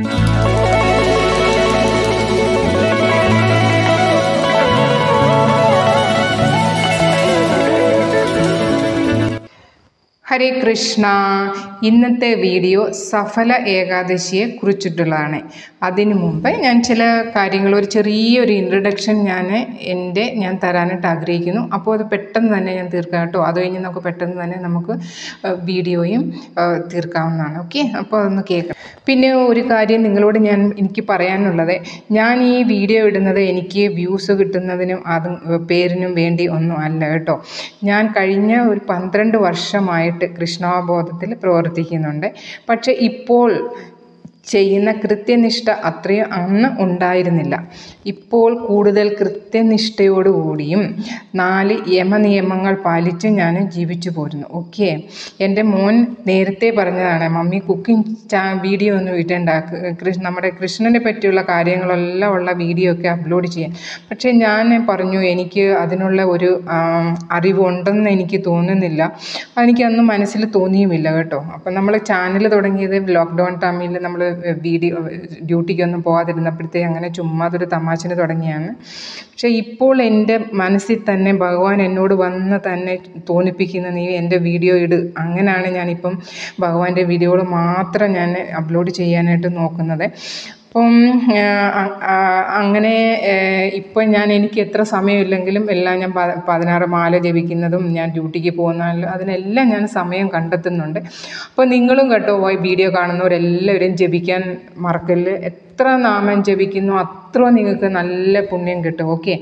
ഹരേ കൃഷ്ണ ഇന്നത്തെ വീഡിയോ സഫല ഏകാദശിയെ കുറിച്ചിട്ടുള്ളതാണ് അതിനു മുമ്പ് ഞാൻ ചില കാര്യങ്ങൾ ഒരു ചെറിയൊരു ഇൻട്രഡക്ഷൻ ഞാൻ എൻ്റെ ഞാൻ തരാനായിട്ട് ആഗ്രഹിക്കുന്നു അപ്പോൾ അത് പെട്ടെന്ന് തന്നെ ഞാൻ തീർക്കാം കേട്ടോ അത് കഴിഞ്ഞ് നമുക്ക് പെട്ടെന്ന് തന്നെ നമുക്ക് ഏഹ്, വീഡിയോയും ഏഹ്, തീർക്കാവുന്നതാണ് ഓക്കെ അപ്പോൾ അതൊന്ന് കേൾക്കാം പിന്നെ ഒരു കാര്യം നിങ്ങളോട് ഞാൻ എനിക്ക് പറയാനുള്ളത് ഞാൻ ഈ വീഡിയോ ഇടുന്നത് എനിക്ക് വ്യൂസ് കിട്ടുന്നതിനും അതും ഏഹ്, പേരിനും വേണ്ടി ഒന്നും അല്ല കേട്ടോ ഞാൻ കഴിഞ്ഞ ഒരു പന്ത്രണ്ട് വർഷമായിട്ട് കൃഷ്ണാബോധത്തിൽ പ്രവർത്തിക്കുന്നുണ്ട് പക്ഷെ ഇപ്പോൾ ചെയ്യുന്ന കൃത്യനിഷ്ഠ അത്രയും അന്ന് ഉണ്ടായിരുന്നില്ല ഇപ്പോൾ കൂടുതൽ കൃത്യനിഷ്ഠയോടുകൂടിയും നാല് യമനിയമങ്ങൾ പാലിച്ച് ഞാൻ ജീവിച്ചു പോരുന്നു ഓക്കെ എൻ്റെ മോൻ നേരത്തെ പറഞ്ഞതാണ് മമ്മി കുക്കിംഗ് ചാ വീഡിയോ ഒന്നും ഇടണ്ട കൃ- നമ്മുടെ കൃഷ്ണനെ പറ്റിയുള്ള കാര്യങ്ങളെല്ലാം ഉള്ള വീഡിയോ ഒക്കെ അപ്ലോഡ് ചെയ്യാൻ പക്ഷേ ഞാൻ പറഞ്ഞു എനിക്ക് അതിനുള്ള ഒരു ആം, അറിവുണ്ടെന്ന് എനിക്ക് തോന്നുന്നില്ല എനിക്ക് അന്ന് മനസ്സിൽ തോന്നിയുമില്ല കേട്ടോ അപ്പം നമ്മൾ ചാനൽ തുടങ്ങിയത് ലോക്ക്ഡൗൺ ടൈമിൽ നമ്മൾ വീഡിയോ ഡ്യൂട്ടിക്കൊന്നും പോകാതിരുന്നപ്പോഴത്തേ അങ്ങനെ ചുമ്മാ അതൊരു തമാശന് തുടങ്ങിയാണ് പക്ഷേ ഇപ്പോൾ എൻ്റെ മനസ്സിൽ തന്നെ ഭഗവാൻ എന്നോട് വന്ന് തന്നെ തോന്നിപ്പിക്കുന്ന നീ എൻ്റെ വീഡിയോ ഇട് അങ്ങനെയാണ് ഞാനിപ്പം ഭഗവാന്റെ വീഡിയോകൾ മാത്രം ഞാൻ അപ്ലോഡ് ചെയ്യാനായിട്ട് നോക്കുന്നത് അപ്പം ആ, ആ, അങ്ങനെ ഇപ്പം ഞാൻ എനിക്ക് എത്ര സമയമില്ലെങ്കിലും എല്ലാം ഞാൻ പ- പതിനാറ് മാല ജപിക്കുന്നതും ഞാൻ ഡ്യൂട്ടിക്ക് പോകുന്ന അതിനെല്ലാം ഞാൻ സമയം കണ്ടെത്തുന്നുണ്ട് അപ്പോൾ നിങ്ങളും കേട്ടോ ഈ വീഡിയോ കാണുന്നവരെല്ലാവരും ജപിക്കാൻ മറക്കല്ല് എത്ര നാമം ജപിക്കുന്നു അത്ര നിങ്ങൾക്ക് നല്ല പുണ്യം കിട്ടും ഓക്കെ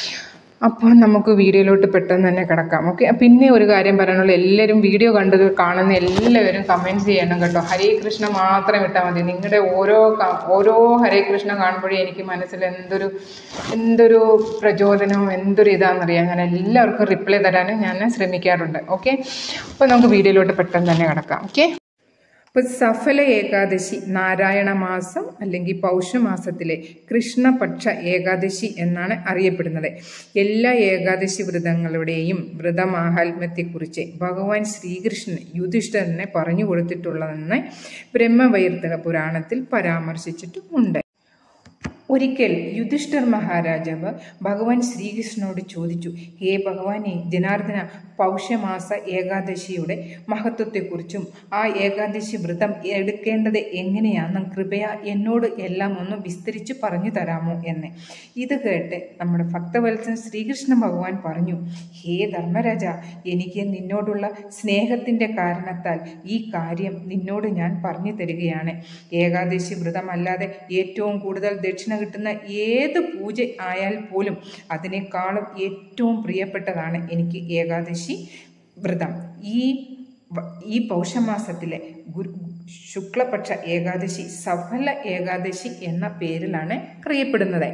അപ്പോൾ നമുക്ക് വീഡിയോയിലോട്ട് പെട്ടെന്ന് തന്നെ കിടക്കാം ഓക്കെ പിന്നെ ഒരു കാര്യം പറയാനുള്ള എല്ലാവരും വീഡിയോ കണ്ട് കാണുന്ന എല്ലാവരും കമൻറ്റ്സ് ചെയ്യണം കേട്ടോ ഹരേ കൃഷ്ണ മാത്രം ഇട്ടാൽ മതി നിങ്ങളുടെ ഓരോ ക- ഓരോ ഹരേ കൃഷ്ണ കാണുമ്പോഴേ എനിക്ക് മനസ്സിൽ എന്തൊരു എന്തൊരു പ്രചോദനവും എന്തൊരു ഇതാണെന്നറിയാം ഞാൻ എല്ലാവർക്കും റിപ്ലൈ തരാനും ഞാൻ ശ്രമിക്കാറുണ്ട് ഓക്കെ അപ്പോൾ നമുക്ക് വീഡിയോയിലോട്ട് പെട്ടെന്ന് തന്നെ കിടക്കാം ഓക്കെ അപ്പോൾ സഫല ഏകാദശി നാരായണ മാസം അല്ലെങ്കിൽ പൗഷമാസത്തിലെ കൃഷ്ണപക്ഷ ഏകാദശി എന്നാണ് അറിയപ്പെടുന്നത് എല്ലാ ഏകാദശി വ്രതങ്ങളുടെയും വ്രതമാഹാത്മ്യത്തെക്കുറിച്ച് ഭഗവാൻ ശ്രീകൃഷ്ണൻ യുധിഷ്ഠിരനെ പറഞ്ഞു കൊടുത്തിട്ടുള്ളതെന്ന് ബ്രഹ്മവൈർത്തക പുരാണത്തിൽ പരാമർശിച്ചിട്ടുമുണ്ട് ഒരിക്കൽ യുധിഷ്ഠിർ മഹാരാജാവ് ഭഗവാൻ ശ്രീകൃഷ്ണനോട് ചോദിച്ചു ഹേ ഭഗവാനെ ജനാർദ്ദന പൗഷ്യമാസ ഏകാദശിയുടെ മഹത്വത്തെക്കുറിച്ചും ആ ഏകാദശി വ്രതം എടുക്കേണ്ടത് എങ്ങനെയാണെന്നും കൃപയ എന്നോട് എല്ലാം ഒന്ന് വിസ്തരിച്ച് പറഞ്ഞു തരാമോ എന്ന് ഇത് കേട്ട് നമ്മുടെ ഭക്തവത്സൻ ശ്രീകൃഷ്ണ ഭഗവാൻ പറഞ്ഞു ഹേ ധർമ്മരാജ എനിക്ക് നിന്നോടുള്ള സ്നേഹത്തിൻ്റെ കാരണത്താൽ ഈ കാര്യം നിന്നോട് ഞാൻ പറഞ്ഞു തരികയാണ് ഏകാദശി വ്രതമല്ലാതെ ഏറ്റവും കൂടുതൽ ദക്ഷിണ കിട്ടുന്ന ഏത് പൂജ ആയാൽ പോലും അതിനേക്കാളും ഏറ്റവും പ്രിയപ്പെട്ടതാണ് എനിക്ക് ഏകാദശി വ്രതം ഈ വ- ഈ പൗഷമാസത്തിലെ ഗുരു ശുക്ലപക്ഷ ഏകാദശി സഫല ഏകാദശി എന്ന പേരിലാണ് അറിയപ്പെടുന്നത്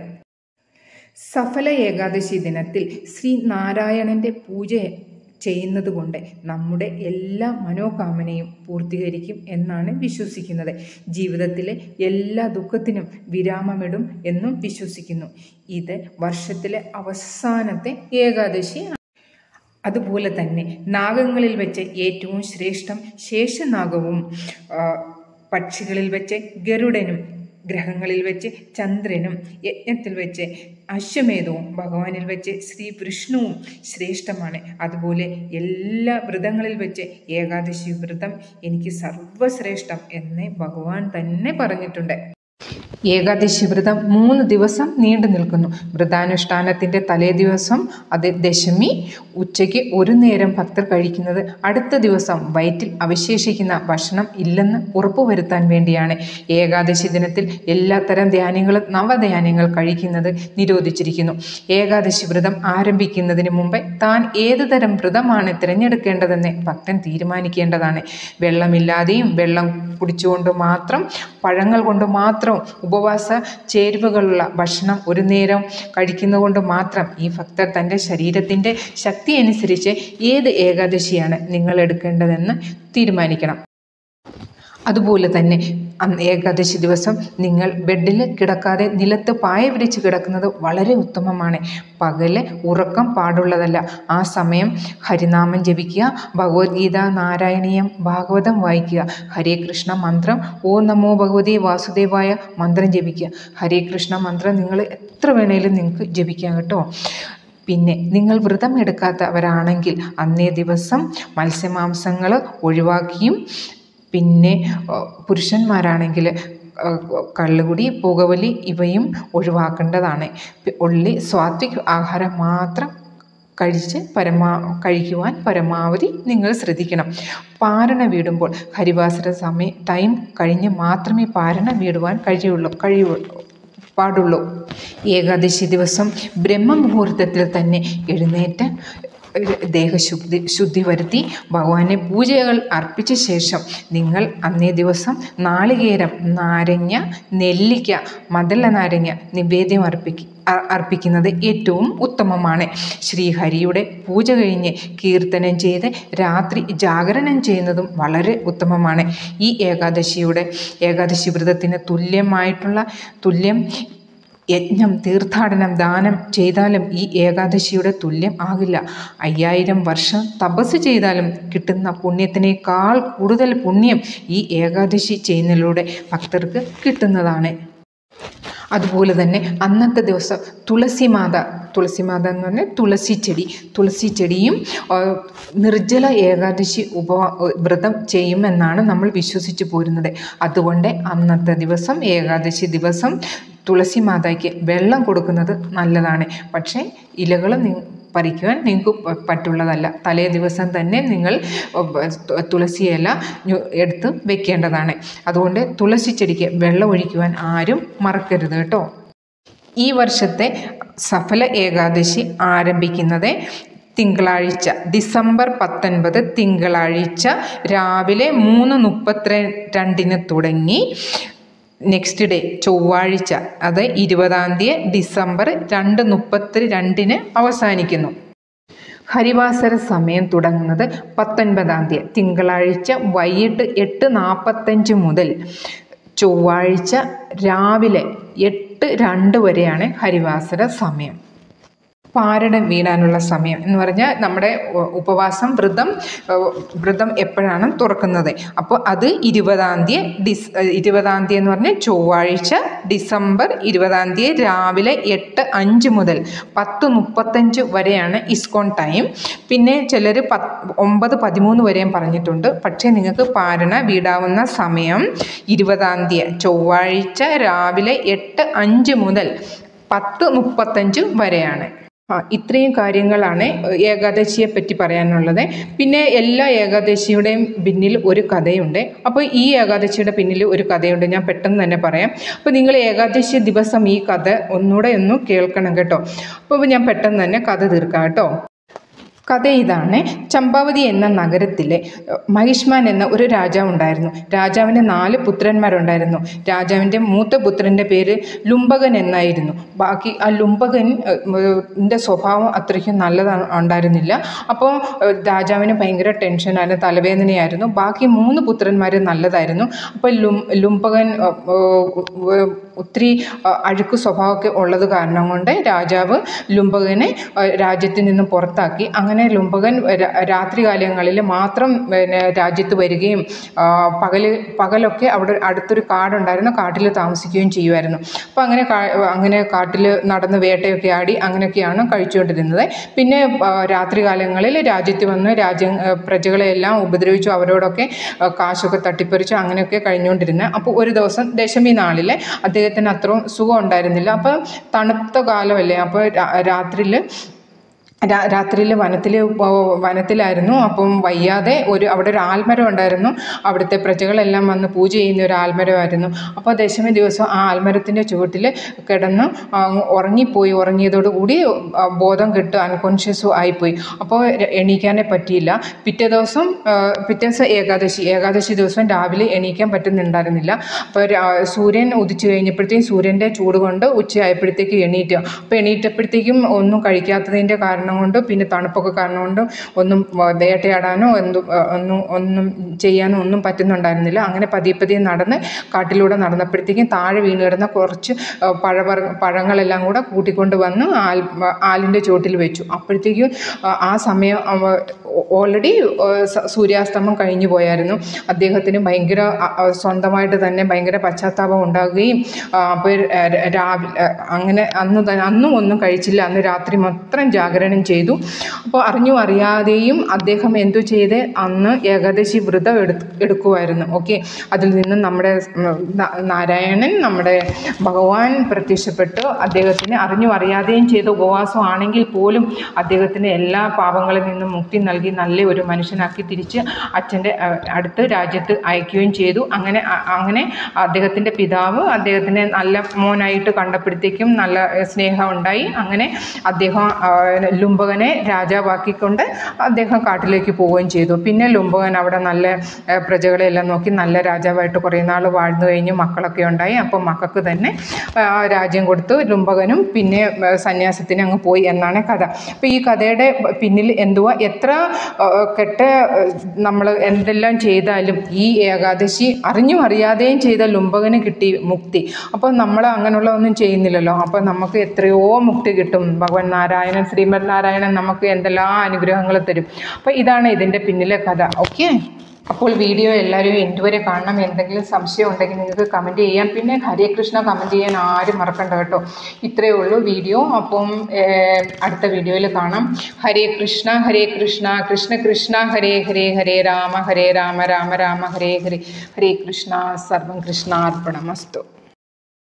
സഫല ഏകാദശി ദിനത്തിൽ ശ്രീ നാരായണന്റെ പൂജ ചെയ്യുന്നത് കൊണ്ട് നമ്മുടെ എല്ലാ മനോകാമനയും പൂർത്തീകരിക്കും എന്നാണ് വിശ്വസിക്കുന്നത് ജീവിതത്തിലെ എല്ലാ ദുഃഖത്തിനും വിരാമമിടും എന്നും വിശ്വസിക്കുന്നു ഇത് വർഷത്തിലെ അവസാനത്തെ ഏകാദശി അതുപോലെ തന്നെ നാഗങ്ങളിൽ വെച്ച് ഏറ്റവും ശ്രേഷ്ഠം ശേഷനാഗവും ആ, പക്ഷികളിൽ വെച്ച് ഗരുഡനും ഗ്രഹങ്ങളിൽ വെച്ച് ചന്ദ്രനും യജ്ഞത്തിൽ വെച്ച് അശ്വമേധവും ഭഗവാനിൽ വെച്ച് ശ്രീ വിഷ്ണുവും ശ്രേഷ്ഠമാണ് അതുപോലെ എല്ലാ വ്രതങ്ങളിൽ വെച്ച് ഏകാദശി വ്രതം എനിക്ക് സർവശ്രേഷ്ഠം എന്ന് ഭഗവാൻ തന്നെ പറഞ്ഞിട്ടുണ്ട് ഏകാദശി വ്രതം മൂന്ന് ദിവസം നീണ്ടു നിൽക്കുന്നു വ്രതാനുഷ്ഠാനത്തിൻ്റെ തലേ ദിവസം അത് ദശമി ഉച്ചയ്ക്ക് ഒരു നേരം ഭക്തർ കഴിക്കുന്നത് അടുത്ത ദിവസം വയറ്റിൽ അവശേഷിക്കുന്ന ഭക്ഷണം ഇല്ലെന്ന് ഉറപ്പുവരുത്താൻ വേണ്ടിയാണ് ഏകാദശി ദിനത്തിൽ എല്ലാത്തരം ധാന്യങ്ങളും നവധാന്യങ്ങൾ കഴിക്കുന്നത് നിരോധിച്ചിരിക്കുന്നു ഏകാദശി വ്രതം ആരംഭിക്കുന്നതിന് മുമ്പ് താൻ ഏത് തരം വ്രതമാണ് തിരഞ്ഞെടുക്കേണ്ടതെന്ന് ഭക്തൻ തീരുമാനിക്കേണ്ടതാണ് വെള്ളമില്ലാതെയും വെള്ളം കുടിച്ചുകൊണ്ട് മാത്രം പഴങ്ങൾ കൊണ്ട് മാത്രം ഉപവാസ ചേരുവകളുള്ള ഭക്ഷണം ഒരു നേരം കഴിക്കുന്നതുകൊണ്ട് മാത്രം ഈ ഭക്തർ തൻ്റെ ശരീരത്തിൻ്റെ ശക്തി അനുസരിച്ച് ഏത് ഏകാദശിയാണ് നിങ്ങൾ എടുക്കേണ്ടതെന്ന് തീരുമാനിക്കണം അതുപോലെ തന്നെ അന്ന് ഏകാദശി ദിവസം നിങ്ങൾ ബെഡിൽ കിടക്കാതെ നിലത്ത് പായ വിരിച്ച് കിടക്കുന്നത് വളരെ ഉത്തമമാണ് പകല് ഉറക്കം പാടുള്ളതല്ല ആ സമയം ഹരിനാമം ജപിക്കുക ഭഗവത്ഗീത നാരായണീയം ഭാഗവതം വായിക്കുക ഹരേ കൃഷ്ണ മന്ത്രം ഓ നമോ ഭഗവതി വാസുദേവായ മന്ത്രം ജപിക്കുക ഹരേ കൃഷ്ണ മന്ത്രം നിങ്ങൾ എത്ര വേണേലും നിങ്ങൾക്ക് ജപിക്കാം കേട്ടോ പിന്നെ നിങ്ങൾ വ്രതം എടുക്കാത്തവരാണെങ്കിൽ അന്നേ ദിവസം മത്സ്യമാംസങ്ങൾ ഒഴിവാക്കിയും പിന്നെ ഏഹ്, പുരുഷന്മാരാണെങ്കിൽ ഏഹ്, കള്ളുകുടി പുകവലി ഇവയും ഒഴിവാക്കേണ്ടതാണ് പി- ഒള്ളി സാത്വിക് ആഹാരം മാത്രം കഴിച്ച് പരമാ കഴിക്കുവാൻ പരമാവധി നിങ്ങൾ ശ്രദ്ധിക്കണം പാരണ വീടുമ്പോൾ ഹരിവാസര സമയം ടൈം കഴിഞ്ഞ് മാത്രമേ പാരണ വീടുവാൻ കഴിയുള്ളൂ കഴിയുള്ളൂ പാടുള്ളൂ ഏകാദശി ദിവസം ബ്രഹ്മമുഹൂർത്തത്തിൽ തന്നെ എഴുന്നേറ്റ് ദേഹശുദ്ധി ശുദ്ധി വരുത്തി ഭഗവാനെ പൂജകൾ അർപ്പിച്ച ശേഷം നിങ്ങൾ അന്നേ ദിവസം നാളികേരം നാരങ്ങ നെല്ലിക്ക മദല നാരങ്ങ നിവേദ്യം അർപ്പിക്കുക അർപ്പിക്കുന്നത് ഏറ്റവും ഉത്തമമാണ് ശ്രീഹരിയുടെ പൂജ കഴിഞ്ഞ് കീർത്തനം ചെയ്ത് രാത്രി ജാഗരണം ചെയ്യുന്നതും വളരെ ഉത്തമമാണ് ഈ ഏകാദശിയുടെ ഏകാദശി വ്രതത്തിന് തുല്യമായിട്ടുള്ള തുല്യം യജ്ഞം തീർത്ഥാടനം ദാനം ചെയ്താലും ഈ ഏകാദശിയുടെ തുല്യം ആകില്ല അയ്യായിരം വർഷം തപസ് ചെയ്താലും കിട്ടുന്ന പുണ്യത്തിനേക്കാൾ കൂടുതൽ പുണ്യം ഈ ഏകാദശി ചെയ്യുന്നതിലൂടെ ഭക്തർക്ക് കിട്ടുന്നതാണ് അതുപോലെ തന്നെ അന്നത്തെ ദിവസം തുളസിമാത തുളസിമാത എന്ന് പറഞ്ഞാൽ തുളസി ചെടി തുളസി ചെടിയും ആ, നിർജ്ജല ഏകാദശി ഉപവാ വ്രതം ചെയ്യുമെന്നാണ് നമ്മൾ വിശ്വസിച്ച് പോരുന്നത് അതുകൊണ്ട് അന്നത്തെ ദിവസം ഏകാദശി ദിവസം തുളസി മാതായ്ക്ക് വെള്ളം കൊടുക്കുന്നത് നല്ലതാണ് പക്ഷേ ഇലകൾ നി പറിക്കുവാൻ നിങ്ങൾക്ക് പ- പറ്റുള്ളതല്ല തലേ ദിവസം തന്നെ നിങ്ങൾ തു- തുളസി ഇല ഞു- എടുത്ത് വെക്കേണ്ടതാണ് അതുകൊണ്ട് തുളസി ചെടിക്ക് വെള്ളം ഒഴിക്കുവാൻ ആരും മറക്കരുത് കേട്ടോ ഈ വർഷത്തെ സഫല ഏകാദശി ആരംഭിക്കുന്നത് തിങ്കളാഴ്ച ഡിസംബർ പത്തൊൻപത് തിങ്കളാഴ്ച രാവിലെ മൂന്ന് മുപ്പത്തി രണ്ടിന് തുടങ്ങി നെക്സ്റ്റ് ഡേ ചൊവ്വാഴ്ച അത് ഇരുപതാം തീയതി ഡിസംബർ രണ്ട് മുപ്പത്തി രണ്ടിന് അവസാനിക്കുന്നു ഹരിവാസര സമയം തുടങ്ങുന്നത് പത്തൊൻപതാം തീയതി തിങ്കളാഴ്ച വൈകിട്ട് എട്ട് നാൽപ്പത്തഞ്ച് മുതൽ ചൊവ്വാഴ്ച രാവിലെ എട്ട് രണ്ട് വരെയാണ് ഹരിവാസര സമയം പാരടം വീണാനുള്ള സമയം എന്ന് പറഞ്ഞാൽ നമ്മുടെ ഉ- ഉപവാസം വ്രതം ഏഹ്, വ്രതം എപ്പോഴാണ് തുറക്കുന്നത് അപ്പോൾ അത് ഇരുപതാം തീയതി ഡിസ് ഏഹ്, ഇരുപതാം തീയതി എന്ന് പറഞ്ഞാൽ ചൊവ്വാഴ്ച ഡിസംബർ ഇരുപതാം തീയതി രാവിലെ എട്ട് അഞ്ച് മുതൽ പത്ത് മുപ്പത്തഞ്ച് വരെയാണ് ഇസ്കോൺ ടൈം പിന്നെ ചിലർ പത്ത് ഒമ്പത് പതിമൂന്ന് വരെയും പറഞ്ഞിട്ടുണ്ട് പക്ഷേ നിങ്ങൾക്ക് പാരണ വീടാവുന്ന സമയം ഇരുപതാം തീയതി ചൊവ്വാഴ്ച രാവിലെ എട്ട് അഞ്ച് മുതൽ പത്ത് മുപ്പത്തഞ്ച് വരെയാണ് ആ ഇത്രയും കാര്യങ്ങളാണ് ഏകാദശിയെ പറ്റി പറയാനുള്ളത് പിന്നെ എല്ലാ ഏകാദശിയുടെയും പിന്നിൽ ഒരു കഥയുണ്ട് അപ്പോൾ ഈ ഏകാദശിയുടെ പിന്നിൽ ഒരു കഥയുണ്ട് ഞാൻ പെട്ടെന്ന് തന്നെ പറയാം അപ്പോൾ നിങ്ങൾ ഏകാദശി ദിവസം ഈ കഥ ഒന്നുകൂടെ ഒന്ന് കേൾക്കണം കേട്ടോ അപ്പോൾ ഞാൻ പെട്ടെന്ന് തന്നെ കഥ തീർക്കാം കേട്ടോ കഥ ഇതാണ് ചമ്പാവതി എന്ന നഗരത്തിലെ ഏഹ്, മഹിഷ്മാൻ എന്ന ഒരു രാജാവ് ഉണ്ടായിരുന്നു രാജാവിന് നാല് പുത്രന്മാരുണ്ടായിരുന്നു രാജാവിൻ്റെ മൂത്ത പുത്രൻ്റെ പേര് ലുംബകൻ എന്നായിരുന്നു ബാക്കി ആ ലുംബകൻ ൻ്റെ സ്വഭാവം അത്രയ്ക്കും നല്ലതാണ് ഉണ്ടായിരുന്നില്ല അപ്പോൾ ഏഹ്, രാജാവിന് ഭയങ്കര ടെൻഷനായിരുന്നു തലവേദനയായിരുന്നു ബാക്കി മൂന്ന് പുത്രന്മാർ നല്ലതായിരുന്നു അപ്പോൾ ലും ലുംബകൻ ഏഹ്, ഏഹ്, ഒത്തിരി ഏഹ്, അഴുക്ക് സ്വഭാവമൊക്കെ ഉള്ളത് കാരണം കൊണ്ട് രാജാവ് ലുംബകനെ ഏഹ്, രാജ്യത്തിൽ നിന്നും പുറത്താക്കി അങ്ങനെ ലുംബകൻ രാ- രാത്രികാലങ്ങളിൽ മാത്രം പിന്നെ രാജ്യത്ത് വരികയും ആ, പകല് പകലൊക്കെ അവിടെ അടുത്തൊരു കാടുണ്ടായിരുന്നു കാട്ടിൽ താമസിക്കുകയും ചെയ്യുമായിരുന്നു അപ്പോൾ അങ്ങനെ കാ- അങ്ങനെ കാട്ടിൽ നടന്ന് വേട്ടയൊക്കെ ആടി അങ്ങനെയൊക്കെയാണ് കഴിച്ചുകൊണ്ടിരുന്നത് പിന്നെ ആ, രാത്രികാലങ്ങളിൽ രാജ്യത്ത് വന്ന് രാജ്യ ആ, പ്രജകളെയെല്ലാം ഉപദ്രവിച്ചു അവരോടൊക്കെ ആ, കാശൊക്കെ തട്ടിപ്പറിച്ചു അങ്ങനെയൊക്കെ കഴിഞ്ഞുകൊണ്ടിരുന്നത് അപ്പോൾ ഒരു ദിവസം ദശമി നാളിൽ അദ്ദേഹത്തിന് അത്രയും സുഖം ഉണ്ടായിരുന്നില്ല അപ്പോൾ തണുത്ത കാലമല്ലേ അപ്പോൾ രാത്രിയിൽ രാ രാത്രിയിൽ വനത്തിൽ വനത്തിലായിരുന്നു അപ്പം വയ്യാതെ ഒരു അവിടെ ഒരു ആൽമരം ഉണ്ടായിരുന്നു അവിടുത്തെ പ്രജകളെല്ലാം വന്ന് പൂജ ചെയ്യുന്ന ഒരു ആൽമരമായിരുന്നു അപ്പോൾ ദശമി ദിവസം ആ ആൽമരത്തിൻ്റെ ചുവട്ടിൽ കിടന്ന് ആ, ഉറങ്ങിപ്പോയി ഉറങ്ങിയതോടുകൂടി ആ, ബോധം കെട്ട് അൺകോൺഷ്യസും ആയിപ്പോയി അപ്പോൾ ര- എണീക്കാനേ പറ്റിയില്ല പിറ്റേ ദിവസം ആ, പിറ്റേ ദിവസം ഏകാദശി ഏകാദശി ദിവസം രാവിലെ എണീക്കാൻ പറ്റുന്നുണ്ടായിരുന്നില്ല അപ്പോൾ രാ- സൂര്യൻ ഉദിച്ചു കഴിഞ്ഞപ്പോഴത്തേക്കും സൂര്യൻ്റെ ചൂട് കൊണ്ട് ഉച്ചയായപ്പോഴത്തേക്ക് എണീറ്റ് അപ്പോൾ എണീറ്റപ്പോഴത്തേക്കും ഒന്നും കഴിക്കാത്തതിൻ്റെ കാരണം കാരണം കൊണ്ട് പിന്നെ തണുപ്പൊക്കെ കാരണം കൊണ്ട് ഒന്നും വ- വേട്ടയാടാനോ എന്തും ആ, ഒന്നും ഒന്നും ചെയ്യാനോ ഒന്നും പറ്റുന്നുണ്ടായിരുന്നില്ല അങ്ങനെ പതിയെ പതിയെ നടന്ന് കാട്ടിലൂടെ നടന്നപ്പോഴത്തേക്കും താഴെ വീണ് കിടന്ന കുറച്ച് ആ, പഴവർ പഴങ്ങളെല്ലാം കൂടെ കൂട്ടിക്കൊണ്ട് വന്ന് ആൽ ആലിൻ്റെ ചോട്ടിൽ വെച്ചു അപ്പോഴത്തേക്കും ആ, ആ സമയം ഓൾറെഡി സൂര്യാസ്തമം കഴിഞ്ഞു പോയായിരുന്നു അദ്ദേഹത്തിന് ഭയങ്കര അ- അ, സ്വന്തമായിട്ട് തന്നെ ഭയങ്കര പശ്ചാത്താപം ഉണ്ടാകുകയും ആ, അപ്പോൾ രാവിലെ അങ്ങനെ അന്ന് തന്നെ അന്നും ഒന്നും കഴിച്ചില്ല അന്ന് രാത്രി മൊത്തം ജാഗരണം ചെയ്തു അപ്പോൾ അറിഞ്ഞു അറിയാതെയും അദ്ദേഹം എന്തു ചെയ്ത് അന്ന് ഏകാദശി വ്രതം എടു എടുക്കുമായിരുന്നു ഓക്കെ അതിൽ നിന്നും നമ്മുടെ ഉം, ന- നാരായണൻ നമ്മുടെ ഭഗവാൻ പ്രത്യക്ഷപ്പെട്ട് അദ്ദേഹത്തിന് അറിഞ്ഞു അറിയാതെയും ചെയ്ത ഉപവാസം ആണെങ്കിൽ പോലും അദ്ദേഹത്തിന് എല്ലാ പാപങ്ങളിൽ നിന്നും മുക്തി നൽകി നല്ല ഒരു മനുഷ്യനാക്കി തിരിച്ച് അച്ഛൻ്റെ അഹ്, അടുത്ത് രാജ്യത്ത് അയക്കുകയും ചെയ്തു അങ്ങനെ അ- അങ്ങനെ അദ്ദേഹത്തിൻ്റെ പിതാവ് അദ്ദേഹത്തിനെ നല്ല മോനായിട്ട് കണ്ടപ്പോഴത്തേക്കും നല്ല ഏഹ്, സ്നേഹം ഉണ്ടായി അങ്ങനെ അദ്ദേഹം ആ, ലുംബകനെ രാജാവാക്കിക്കൊണ്ട് അദ്ദേഹം കാട്ടിലേക്ക് പോവുകയും ചെയ്തു പിന്നെ ലുംബകൻ അവിടെ നല്ല ഏഹ്, പ്രജകളെല്ലാം നോക്കി നല്ല രാജാവായിട്ട് കുറേ നാൾ വാഴ്ന്നു കഴിഞ്ഞ് മക്കളൊക്കെ ഉണ്ടായി അപ്പോൾ മക്കൾക്ക് തന്നെ ആ, രാജ്യം കൊടുത്തു ലുംബകനും പിന്നെ ഏഹ്, സന്യാസത്തിന് അങ്ങ് പോയി എന്നാണ് കഥ അപ്പോൾ ഈ കഥയുടെ പിന്നിൽ എന്തുവാ എത്ര ആ, കെട്ട നമ്മൾ എന്തെല്ലാം ചെയ്താലും ഈ ഏകാദശി അറിഞ്ഞും അറിയാതെയും ചെയ്ത ലുംബകന് കിട്ടി മുക്തി അപ്പോൾ നമ്മൾ അങ്ങനെയുള്ള ഒന്നും ചെയ്യുന്നില്ലല്ലോ അപ്പോൾ നമുക്ക് എത്രയോ മുക്തി കിട്ടും ഭഗവാൻ നാരായണൻ ശ്രീമദ് നാരായണൻ നമുക്ക് എന്തെല്ലാം അനുഗ്രഹങ്ങൾ തരും അപ്പോൾ ഇതാണ് ഇതിൻ്റെ പിന്നിലെ കഥ ഓക്കെ അപ്പോൾ വീഡിയോ എല്ലാവരും എൻ്റെ വരെ കാണണം എന്തെങ്കിലും സംശയം ഉണ്ടെങ്കിൽ നിങ്ങൾക്ക് കമൻറ്റ് ചെയ്യാം പിന്നെ ഹരേ കൃഷ്ണ കമൻറ്റ് ചെയ്യാൻ ആരും മറക്കണ്ട കേട്ടോ ഇത്രയേ ഉള്ളൂ വീഡിയോ അപ്പം ഏഹ്, അടുത്ത വീഡിയോയിൽ കാണാം ഹരേ കൃഷ്ണ ഹരേ കൃഷ്ണ കൃഷ്ണ കൃഷ്ണ ഹരേ ഹരേ ഹരേ രാമ ഹരേ രാമ രാമ രാമ ഹരേ ഹരേ ഹരേ കൃഷ്ണ സർവം കൃഷ്ണാർപ്പണമസ്തു